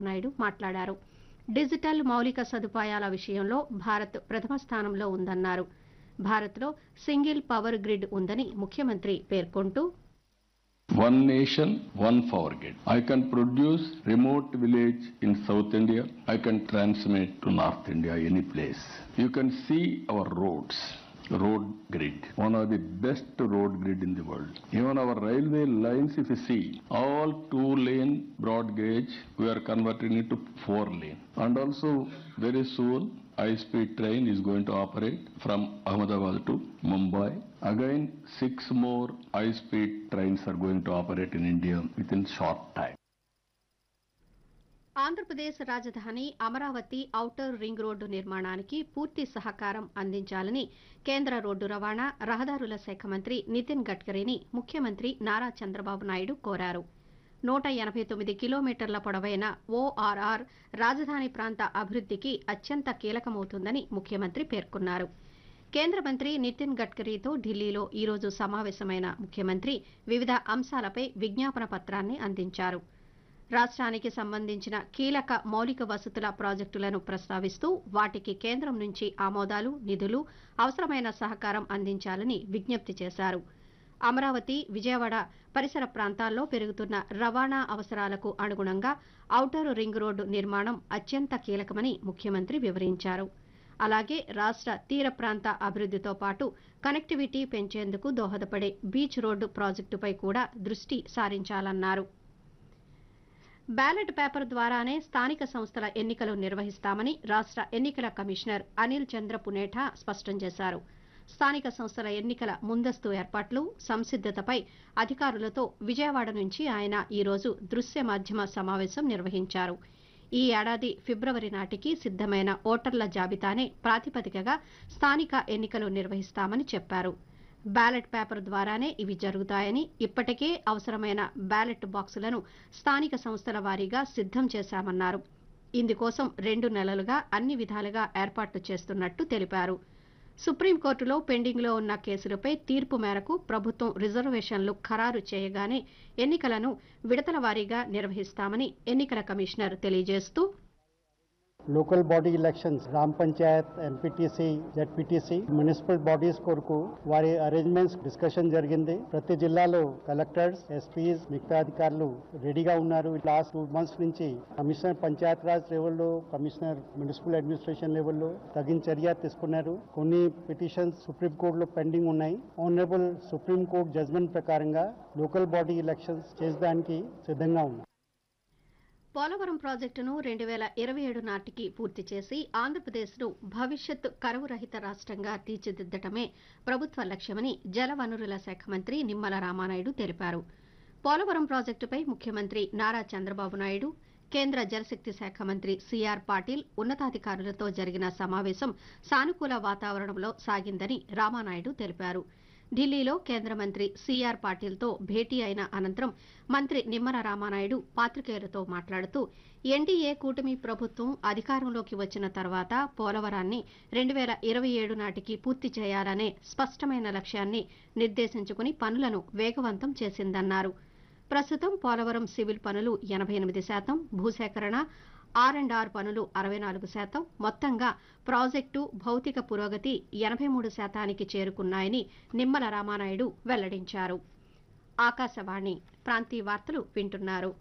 నాయుడు మాట్లాడారు డిజిటల్ మౌలిక సదుపాయాల విషయంలో భారత్ ప్రథమ స్థానంలో ఉందన్నారు భారత్లో సింగిల్ పవర్ గ్రిడ్ ఉందని ముఖ్యమంత్రి పేర్కొంటూ One nation, one power grid. I can produce remote village in South India. I can transmit to North India, any place. You can see our roads. Road grid, one of the best road grid in the world. Even our railway lines, if you see, all two lane broad gauge, we are converting it to four lane. And also, very soon, high speed train is going to operate from Ahmedabad to Mumbai. Again, six more high speed trains are going to operate in India within short time. Andhra Pradesh రాజధాని Amaravati outer ring road నిర్మాణానికి పూర్తి సహకారం అందించాలని కేంద్ర road రవాణా రహదారుల శాఖ మంత్రి నితిన్ గడ్కరీని ముఖ్యమంత్రి నారా చంద్రబాబు నాయుడు కోరారు నూట ఎనభై తొమ్మిది కిలోమీటర్ల పొడవైన ఓఆర్ఆర్ రాజధాని ప్రాంత అభివృద్ధికి అత్యంత కీలకమవుతుందని ముఖ్యమంత్రి పేర్కొన్నారు కేంద్ర మంత్రి నితిన్ గడ్కరీతో ఢిల్లీలో ఈరోజు సమావేశమైన ముఖ్యమంత్రి వివిధ అంశాలపై విజ్ఞాపన పత్రాన్ని అందించారు రాష్ట్రానికి సంబంధించిన కీలక మౌలిక వసతుల ప్రాజెక్టులను ప్రస్తావిస్తూ వాటికి కేంద్రం నుంచి ఆమోదాలు నిధులు అవసరమైన సహకారం అందించాలని విజ్ఞప్తి చేశారు అమరావతి విజయవాడ పరిసర ప్రాంతాల్లో పెరుగుతున్న రవాణా అవసరాలకు అనుగుణంగా ఔటర్ రింగ్ రోడ్డు నిర్మాణం అత్యంత కీలకమని ముఖ్యమంత్రి వివరించారు అలాగే రాష్ట్ర తీర ప్రాంత అభివృద్ధితో పాటు కనెక్టివిటీ పెంచేందుకు దోహదపడే బీచ్ రోడ్డు ప్రాజెక్టుపై కూడా దృష్టి సారించాలన్నారు బ్యాలెట్ పేపర్ ద్వారానే స్థానిక సంస్థల ఎన్నికలు నిర్వహిస్తామని రాష్ట్ర ఎన్నికల కమిషనర్ అనిల్ చంద్ర పునేఠా స్పష్టం చేశారు స్థానిక సంస్థల ఎన్నికల ముందస్తు ఏర్పాట్లు సంసిద్దతపై అధికారులతో విజయవాడ నుంచి ఆయన ఈరోజు దృశ్య మాధ్యమ సమావేశం నిర్వహించారు ఈ ఏడాది ఫిబ్రవరి నాటికి సిద్దమైన ఓటర్ల జాబితానే ప్రాతిపదికగా స్థానిక ఎన్నికలు నిర్వహిస్తామని చెప్పారు బ్యాలెట్ పేపర్ ద్వారానే ఇవి జరుగుతాయని ఇప్పటికే అవసరమైన బ్యాలెట్ బాక్సులను స్థానిక సంస్థల వారీగా సిద్దం చేశామన్నారు ఇందుకోసం రెండు నెలలుగా అన్ని విధాలుగా ఏర్పాట్లు చేస్తున్నట్టు తెలిపారు సుప్రీంకోర్టులో పెండింగ్లో ఉన్న కేసులపై తీర్పు మేరకు ప్రభుత్వం రిజర్వేషన్లు ఖరారు చేయగానే ఎన్నికలను విడతల వారీగా నిర్వహిస్తామని ఎన్నికల కమిషనర్ తెలియజేస్తూ లోకల్ బాడీ ఎలక్షన్స్ గ్రామ panchayat MPTC ZPTC municipal bodies కొరకు వారి అరేంజ్మెంట్స్ డిస్కషన్ జరిగింది ప్రతి జిల్లాలో కలెక్టర్స్ ఎస్పీస్ మిగతా అధికారులు రెడీగా ఉన్నారు లాస్ట్ టూ మంత్స్ నుంచి కమిషనర్ పంచాయత్ రాజ్ లెవెల్లో కమిషనర్ మున్సిపల్ అడ్మినిస్ట్రేషన్ లెవెల్లో తగిన చర్య తీసుకున్నారు కొన్ని పిటిషన్స్ సుప్రీం కోర్టులో పెండింగ్ ఉన్నాయి ఆనరబుల్ సుప్రీం కోర్టు జడ్జ్మెంట్ ప్రకారంగా లోకల్ బాడీ ఎలక్షన్స్ చేసడానికి సిద్ధంగా ఉన్నాయి పోలవరం ప్రాజెక్టును రెండు వేల ఇరవై ఏడు నాటికి పూర్తి చేసి ఆంధ్రప్రదేశ్ను భవిష్యత్ కరువు రహిత రాష్ట్రంగా తీర్చిదిద్దటమే ప్రభుత్వ లక్ష్యమని జలవనరుల శాఖ మంత్రి నిమ్మల రామానాయుడు తెలిపారు పోలవరం ప్రాజెక్టుపై ముఖ్యమంత్రి నారా చంద్రబాబు నాయుడు కేంద్ర జలశక్తి శాఖ మంత్రి సిఆర్ పాటిల్ ఉన్నతాధికారులతో జరిగిన సమావేశం సానుకూల వాతావరణంలో సాగిందని రామానాయుడు తెలిపారు ఢిల్లీలో కేంద్ర మంత్రి సిఆర్ పాటిల్తో భేటీ అయిన అనంతరం మంత్రి నిమ్మల రామానాయుడు పాత్రికేయులతో మాట్లాడుతూ ఎన్డీఏ కూటమి ప్రభుత్వం అధికారంలోకి వచ్చిన తర్వాత పోలవరాన్ని రెండు వేల ఇరవై ఏడు నాటికి పూర్తి చేయాలనే స్పష్టమైన లక్ష్యాన్ని నిర్దేశించుకుని పనులను వేగవంతం చేసిందన్నారు ప్రస్తుతం పోలవరం సివిల్ పనులు ఎనభై ఎనిమిది శాతం భూసేకరణ ఆర్ అండ్ ఆర్ పనులు అరవై నాలుగు శాతం మొత్తంగా ప్రాజెక్టు భౌతిక పురోగతి ఎనభై మూడు శాతానికి చేరుకున్నాయని నిమ్మల రామానాయుడు వెల్లడించారు ఆకాశవాణి ప్రాంతీయ వార్తలు వింటున్నారు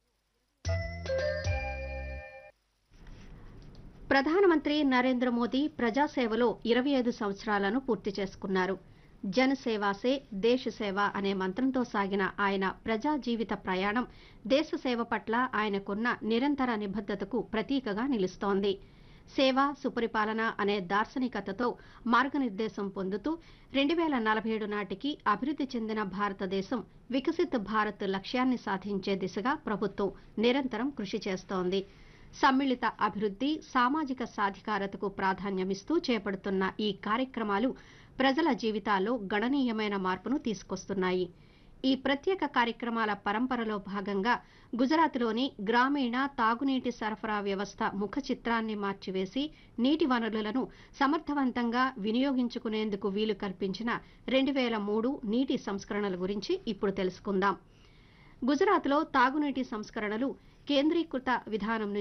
ప్రధానమంత్రి నరేంద్ర మోదీ ప్రజాసేవలో ఇరవై ఐదు సంవత్సరాలను పూర్తి చేసుకున్నారు జనసేవాసే దేశ సేవ అనే మంత్రంతో సాగిన ఆయన ప్రజా జీవిత ప్రయాణం దేశ సేవ పట్ల ఆయనకున్న నిరంతర నిబద్దతకు ప్రతీకగా నిలుస్తోంది సేవ సుపరిపాలన అనే దార్శనికతతో మార్గనిర్దేశం పొందుతూ రెండు వేల నలభై ఏడు నాటికి అభివృద్ధి చెందిన భారతదేశం వికసిత్ భారత్ లక్ష్యాన్ని సాధించే దిశగా ప్రభుత్వం నిరంతరం కృషి చేస్తోంది సమ్మిళిత అభివృద్ధి సామాజిక సాధికారతకు ప్రాధాన్యమిస్తూ చేపడుతున్న ఈ కార్యక్రమాలు ప్రజల జీవితాల్లో గణనీయమైన మార్పును తీసుకొస్తున్నాయి ఈ ప్రత్యేక కార్యక్రమాల పరంపరలో భాగంగా గుజరాత్లోని గ్రామీణ తాగునీటి సరఫరా వ్యవస్థ ముఖ చిత్రాన్ని మార్చివేసి నీటి వనరులను సమర్థవంతంగా వినియోగించుకునేందుకు వీలు కల్పించిన రెండు వేల మూడు నీటి సంస్కరణల గురించి ఇప్పుడు తెలుసుకుందాం గుజరాత్లో తాగునీటి సంస్కరణలు కేంద్రీకృత విధానం